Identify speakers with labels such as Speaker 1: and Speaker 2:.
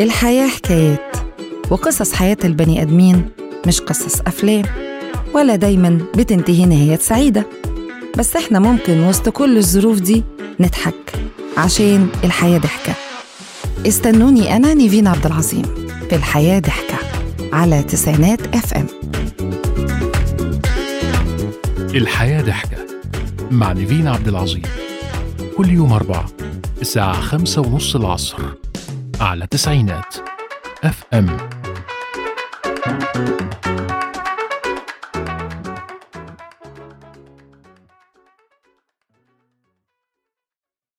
Speaker 1: الحياة حكايات وقصص حياة البني آدمين مش قصص أفلام ولا دايما بتنتهي نهاية سعيدة بس احنا ممكن وسط كل الظروف دي نضحك عشان الحياة ضحكة استنوني أنا نيفين عبد العظيم في الحياة ضحكة على تسعينات اف ام
Speaker 2: الحياة ضحكة مع نيفين عبد العظيم كل يوم أربعة الساعة خمسة ونص العصر على تسعينات اف ام